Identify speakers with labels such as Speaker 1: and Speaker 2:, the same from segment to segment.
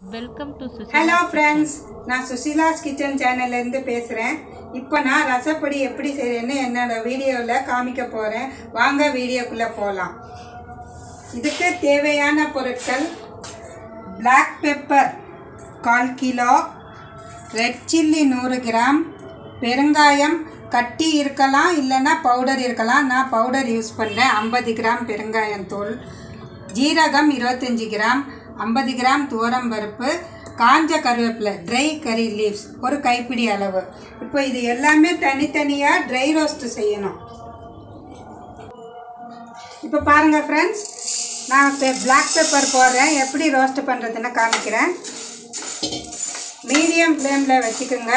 Speaker 1: welcome to
Speaker 2: hello friends நான் Sushila's kitchen சேனல்லேருந்து பேசுகிறேன் இப்போ நான் ரசப்பொடி எப்படி செய்கிறேன்னு என்னோட வீடியோவில் காமிக்க போகிறேன் வாங்க வீடியோக்குள்ளே போகலாம் இதுக்கு தேவையான பொருட்கள் Black பெப்பர் கால் கிலோ ரெட் சில்லி நூறு கிராம் பெருங்காயம் கட்டி இருக்கலாம் இல்லைன்னா பவுடர் இருக்கலாம் நான் பவுடர் யூஸ் பண்ணுறேன் ஐம்பது கிராம் பெருங்காயம் தூள் ஜீரகம் இருபத்தஞ்சி கிராம் ஐம்பது கிராம் துவரம் பருப்பு காஞ்ச கருவேப்பிலை ட்ரை கறி லீவ்ஸ் ஒரு கைப்பிடி அளவு இப்போ இது எல்லாமே தனித்தனியாக ட்ரை ரோஸ்ட் செய்யணும் இப்போ பாருங்கள் ஃப்ரெண்ட்ஸ் நான் இப்போ பிளாக் பெப்பர் போடுறேன் எப்படி ரோஸ்ட் பண்ணுறதுன்னு காமிக்கிறேன் மீடியம் ஃப்ளேமில் வச்சுக்கோங்க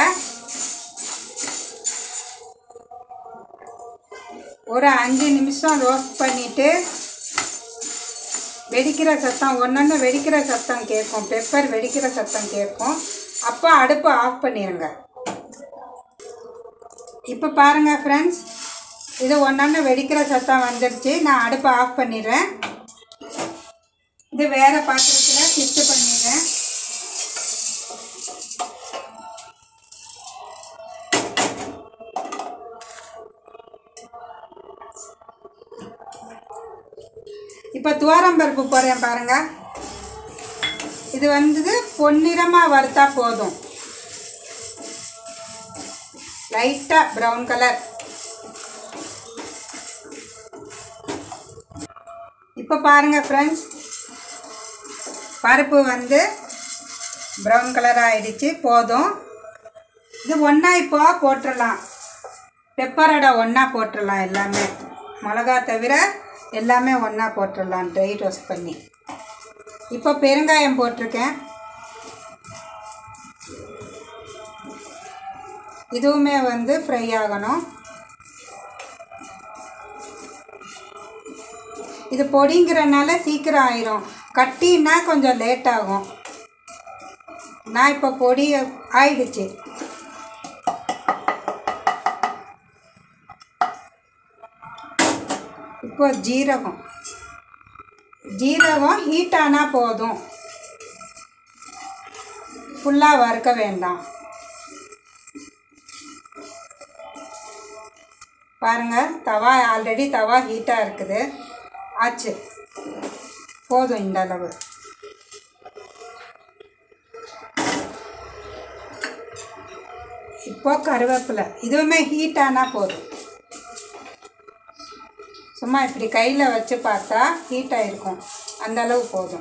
Speaker 2: ஒரு அஞ்சு நிமிஷம் ரோஸ்ட் பண்ணிவிட்டு வெடிக்கிற சத்தம் ஒன்றொன்று வெடிக்கிற சத்தம் கேட்கும் பெப்பர் வெடிக்கிற சத்தம் கேட்கும் அப்போ அடுப்பை ஆஃப் பண்ணிடுங்க இப்போ பாருங்கள் ஃப்ரெண்ட்ஸ் இது ஒன்றொன்று வெடிக்கிற சத்தம் வந்துடுச்சு நான் அடுப்பை ஆஃப் பண்ணிடுறேன் இது வேறு பாத்திரத்தில் ஷிஃப்ட் பண்ணிடுறேன் இப்போ துவரம் பருப்பு போடுறேன் பாருங்க இது வந்து பொன்னிறமாக வறுத்தா போதும் லைட்டாக ப்ரௌன் கலர் இப்போ பாருங்கள் ஃப்ரெண்ட்ஸ் பருப்பு வந்து ப்ரௌன் கலர் ஆயிடுச்சு போதும் இது ஒன்றா இப்போ போட்டுடலாம் பெப்பரோட ஒன்றா போட்டுடலாம் எல்லாமே மிளகா தவிர எல்லாமே ஒன்றா போட்டுடலாம் ட்ரை ரோஸ்ட் பண்ணி இப்போ பெருங்காயம் போட்டிருக்கேன் இதுவுமே வந்து ஃப்ரை ஆகணும் இது பொடிங்கிறனால சீக்கிரம் ஆயிரும் கட்டினா கொஞ்சம் லேட் ஆகும் நான் இப்போ பொடி ஆயிடுச்சு இப்போ ஜீரகம் ஜீரகம் ஹீட் ஆனால் போதும் ஃபுல்லாக வறுக்க வேண்டாம் பாருங்கள் தவா ஆல்ரெடி தவா ஹீட்டாக இருக்குது ஆச்சு போதும் இந்த அளவு இப்போ கருவேப்பிலை இதுவுமே ஹீட் ஆனால் போதும் சும்மா இப்படி கையில் வச்சு பார்த்தா ஹீட் ஆகிருக்கும் அந்த அளவு போதும்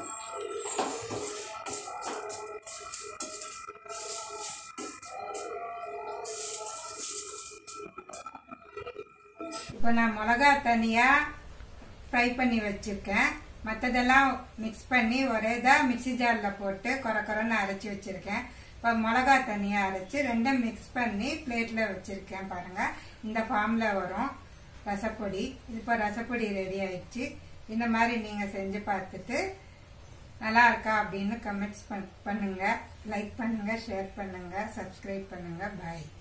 Speaker 2: இப்போ நான் மிளகா தனியாக ஃப்ரை பண்ணி வச்சுருக்கேன் மற்றதெல்லாம் மிக்ஸ் பண்ணி ஒரே இதாக மிக்ஸி ஜாரில் போட்டு குறை குறைன்னு அரைச்சி வச்சுருக்கேன் இப்போ மிளகா தனியாக அரைச்சி ரெண்டும் மிக்ஸ் பண்ணி பிளேட்டில் வச்சுருக்கேன் பாருங்கள் இந்த ஃபார்மில் வரும் ரசப்பொடி இப்போ ரசப்பொடி ரெடி ஆயிடுச்சு இந்த மாதிரி நீங்கள் செஞ்சு பார்த்துட்டு நல்லா இருக்கா அப்படின்னு கமெண்ட்ஸ் பண்ணுங்கள் லைக் பண்ணுங்கள் ஷேர் பண்ணுங்கள் சப்ஸ்கிரைப் பண்ணுங்கள் பாய்